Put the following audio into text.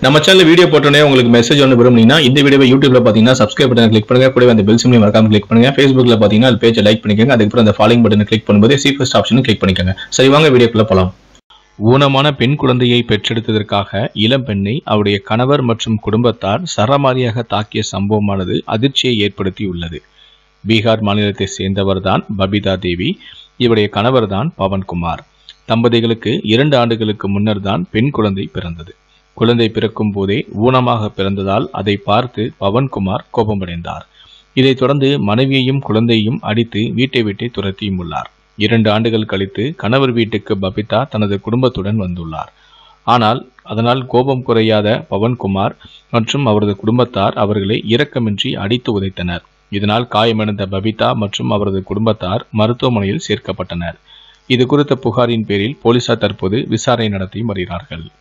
நம்ம channel video போட்டோன்னே உங்களுக்கு மெசேஜ் ஒன்று விரும்புனீங்கன்னா இந்த வீடியோவை யூடியூப்ல பார்த்தீங்கன்னா சப்ஸ்கிரைப் பட்டன் கிளிக் பண்ணுங்க கூடவே அந்த பெல் சிம்லையும் மறக்காம கிளிக் பண்ணுங்க ஃபேஸ்புக்ல பார்த்தீங்கன்னா அது பேஜை லைக் பண்ணிக்கோங்க அதுக்கப்புறம் அந்த ஃபாலோயிங் பட்டனை கிளிக் பண்ணும்போது சி ஃபர்ஸ்ட் ஆப்ஷனும் கிளிக் பண்ணிக்கோங்க சரி வாங்க வீடியோக்குள்ள போலாம் ஊனமான பெண் குழந்தையை பெற்றெடுத்ததற்காக இளம் பெண்ணை அவருடைய கணவர் மற்றும் குடும்பத்தார் சரமாரியாக தாக்கிய சம்பவமானது அதிர்ச்சியை ஏற்படுத்தியுள்ளது பீகார் மாநிலத்தை சேர்ந்தவர்தான் பபிதா தேவி இவருடைய கணவர்தான் பவன்குமார் தம்பதிகளுக்கு இரண்டு ஆண்டுகளுக்கு முன்னர் தான் பெண் குழந்தை பிறந்தது குழந்தை பிறக்கும் போதே ஊனமாக பிறந்ததால் அதை பார்த்து பவன்குமார் கோபமடைந்தார் இதைத் தொடர்ந்து மனைவியையும் குழந்தையையும் அடித்து வீட்டை விட்டு துரத்தியும் உள்ளார் இரண்டு ஆண்டுகள் கழித்து கணவர் வீட்டுக்கு பபிதா தனது குடும்பத்துடன் வந்துள்ளார் ஆனால் அதனால் கோபம் குறையாத பவன்குமார் மற்றும் அவரது குடும்பத்தார் அவர்களை இரக்கமின்றி அடித்து உதைத்தனர் இதனால் காயமடைந்த பபிதா மற்றும் அவரது குடும்பத்தார் மருத்துவமனையில் சேர்க்கப்பட்டனர் இது குறித்த புகாரின் பேரில் போலீசார் தற்போது விசாரணை நடத்தி வருகிறார்கள்